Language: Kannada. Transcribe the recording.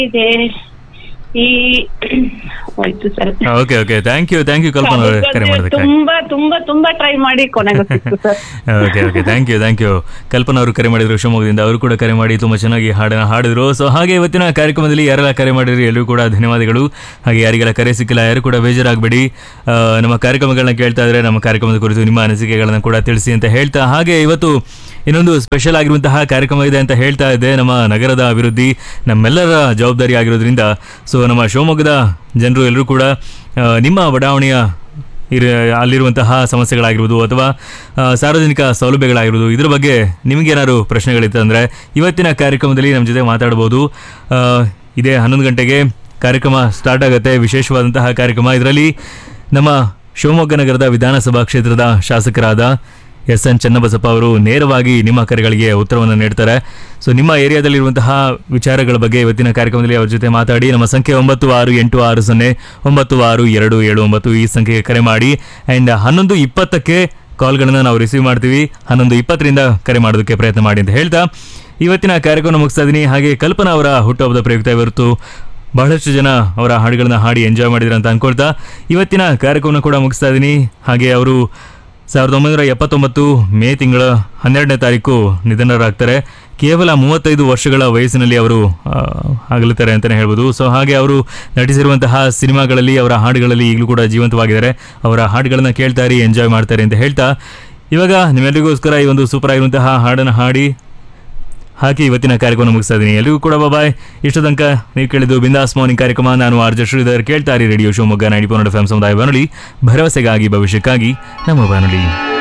ಇದೆ ಈ ಹೋಯ್ತು sir okay okay thank you thank you Kalpana ಅವರೇ ಕರೆ ಮಾಡೋದಕ್ಕಾಗಿ ತುಂಬಾ ತುಂಬಾ ತುಂಬಾ ಟ್ರೈ ಮಾಡಿ ಕೊನೆಗೂ ಸಿಕ್ತು sir okay okay thank you thank you Kalpana ಅವರು ಕರೆ ಮಾಡಿದ್ರು ಶಿವಮೊಗ್ಗದಿಂದ ಅವರು ಕೂಡ ಕರೆ ಮಾಡಿ ತುಂಬ ಚೆನ್ನಾಗಿ ಹಾಡನ್ನ ಹಾಡಿದ್ರು ಸೊ ಹಾಗೆ ಇವತ್ತಿನ ಕಾರ್ಯಕ್ರಮದಲ್ಲಿ ಯಾರೆಲ್ಲ ಕರೆ ಮಾಡಿದ್ರು ಎಲ್ಲರೂ ಕೂಡ ಧನ್ಯವಾದಗಳು ಹಾಗೆ ಯಾರಿಗೆಲ್ಲ ಕರೆ ಸಿಕ್ಕಿಲ್ಲ ಯಾರು ಕೂಡ ಬೇಜಾರಾಗಬೇಡಿ ಆ, ನಮ್ಮ ಕಾರ್ಯಕ್ರಮಗಳನ್ನ ಕೇಳ್ತಾ ಇದ್ರೆ ನಮ್ಮ ಕಾರ್ಯಕ್ರಮದ ಕುರಿತು ನಿಮ್ಮ ಅನಿಸಿಕೆಗಳನ್ನ ಕೂಡ ತಿಳಿಸಿ ಅಂತ ಹೇಳ್ತಾ ಹಾಗೆ ಇವತ್ತು ಇನ್ನೊಂದು ಸ್ಪೆಷಲ್ ಆಗಿರುವಂತಹ ಕಾರ್ಯಕ್ರಮ ಇದೆ ಅಂತ ಹೇಳ್ತಾ ಇದ್ದೆ ನಮ್ಮ ನಗರದ ಅಭಿವೃದ್ಧಿ ನಮ್ಮೆಲ್ಲರ ಜವಾಬ್ದಾರಿ ಆಗಿರೋದ್ರಿಂದ ಸೊ ನಮ್ಮ ಶಿವಮೊಗ್ಗದ ಜನರು ಎಲ್ಲರೂ ಕೂಡ ಆ, ನಿಮ್ಮ ಬಡಾವಣೆಯ ಇರ ಅಲ್ಲಿರುವಂತಹ ಸಮಸ್ಯೆಗಳಾಗಿರ್ಬೋದು ಅಥವಾ ಆ, ಸಾರ್ವಜನಿಕ ಸೌಲಭ್ಯಗಳಾಗಿರ್ಬೋದು ಇದ್ರ ಬಗ್ಗೆ ನಿಮಗೇನಾದ್ರು ಪ್ರಶ್ನೆಗಳಿತ್ತಂದರೆ ಇವತ್ತಿನ ಕಾರ್ಯಕ್ರಮದಲ್ಲಿ ನಮ್ಮ ಜೊತೆ ಮಾತಾಡ್ಬೋದು ಆ, ಇದೇ ಹನ್ನೊಂದು ಗಂಟೆಗೆ ಕಾರ್ಯಕ್ರಮ ಸ್ಟಾರ್ಟ್ ಆಗುತ್ತೆ ವಿಶೇಷವಾದಂತಹ ಕಾರ್ಯಕ್ರಮ ಇದರಲ್ಲಿ ನಮ್ಮ ಶಿವಮೊಗ್ಗ ನಗರದ ವಿಧಾನಸಭಾ ಕ್ಷೇತ್ರದ ಶಾಸಕರಾದ ಎಸ್ ಎನ್ ಚನ್ನಬಸಪ್ಪ ಅವರು ನೇರವಾಗಿ ನಿಮ್ಮ ಕರೆಗಳಿಗೆ ಉತ್ತರವನ್ನು ನೀಡ್ತಾರೆ ಸೊ ನಿಮ್ಮ ಏರಿಯಾದಲ್ಲಿರುವಂತಹ ವಿಚಾರಗಳ ಬಗ್ಗೆ ಇವತ್ತಿನ ಕಾರ್ಯಕ್ರಮದಲ್ಲಿ ಅವ್ರ ಜೊತೆ ಮಾತಾಡಿ ನಮ್ಮ ಸಂಖ್ಯೆ ಒಂಬತ್ತು ಆರು ಎಂಟು ಆರು ಸೊನ್ನೆ ಒಂಬತ್ತು ಆರು ಎರಡು ಏಳು ಒಂಬತ್ತು ಈ ಸಂಖ್ಯೆಗೆ ಕರೆ ಮಾಡಿ ಆ್ಯಂಡ್ ಹನ್ನೊಂದು ಇಪ್ಪತ್ತಕ್ಕೆ ಕಾಲ್ಗಳನ್ನು ನಾವು ರಿಸೀವ್ ಮಾಡ್ತೀವಿ ಹನ್ನೊಂದು ಇಪ್ಪತ್ತರಿಂದ ಕರೆ ಮಾಡೋದಕ್ಕೆ ಪ್ರಯತ್ನ ಮಾಡಿ ಅಂತ ಹೇಳ್ತಾ ಇವತ್ತಿನ ಕಾರ್ಯಕ್ರಮ ಮುಗಿಸ್ತಾ ಇದ್ದೀನಿ ಹಾಗೆ ಕಲ್ಪನಾ ಅವರ ಹುಟ್ಟುಹಬ್ಬದ ಪ್ರಯುಕ್ತ ಇವತ್ತು ಬಹಳಷ್ಟು ಜನ ಅವರ ಹಾಡುಗಳನ್ನ ಹಾಡಿ ಎಂಜಾಯ್ ಮಾಡಿದ್ರು ಅಂತ ಅನ್ಕೊಳ್ತಾ ಇವತ್ತಿನ ಕಾರ್ಯಕ್ರಮ ಕೂಡ ಮುಗಿಸ್ತಾ ಇದ್ದೀನಿ ಹಾಗೆ ಅವರು ಸಾವಿರದ ಒಂಬೈನೂರ ಎಪ್ಪತ್ತೊಂಬತ್ತು ಮೇ ತಿಂಗಳ ಹನ್ನೆರಡನೇ ತಾರೀಕು ನಿಧನರಾಗ್ತಾರೆ ಕೇವಲ ಮೂವತ್ತೈದು ವರ್ಷಗಳ ವಯಸ್ಸಿನಲ್ಲಿ ಅವರು ಆ, ಅಗಲುತ್ತಾರೆ ಅಂತಲೇ ಹೇಳ್ಬೋದು ಸೊ ಹಾಗೆ ಅವರು ನಟಿಸಿರುವಂತಹ ಸಿನಿಮಾಗಳಲ್ಲಿ ಅವರ ಹಾಡುಗಳಲ್ಲಿ ಈಗಲೂ ಕೂಡ ಜೀವಂತವಾಗಿದ್ದಾರೆ ಅವರ ಹಾಡುಗಳನ್ನ ಕೇಳ್ತಾ ಇರಿ ಎಂಜಾಯ್ ಮಾಡ್ತಾರೆ ಅಂತ ಹೇಳ್ತಾ ಇವಾಗ ನಿಮ್ಮೆಲ್ಲರಿಗೋಸ್ಕರ ಈ ಒಂದು ಸೂಪರ್ ಆಗಿರುವಂತಹ ಹಾಡನ್ನು ಹಾಡಿ ಹಾಕಿ ಇವತ್ತಿನ ಕಾರ್ಯಕ್ರಮ ಮುಗಿಸ್ತಾ ಇದ್ದೀನಿ ಎಲ್ರಿಗೂ ಕೂಡ ಬಾಯ್ ಇಷ್ಟು ತನಕ ನೀವು ಕೇಳಿದ್ದು ಬಿಂದಾಸ್ ಮಾರ್ನಿಂಗ್ ಕಾರ್ಯಕ್ರಮ ನಾನು ಆರ್ಜ ಶ್ರೀಧರ್ ಕೇಳ್ತಾ ಇರಿ radio Shivamogga ninety four F M ಸಮುದಾಯ ಬಾನುಲಿ ಭರವಸೆಗಾಗಿ ಭವಿಷ್ಯಕ್ಕಾಗಿ ನಮ್ಮ ಬಾನುಲಿ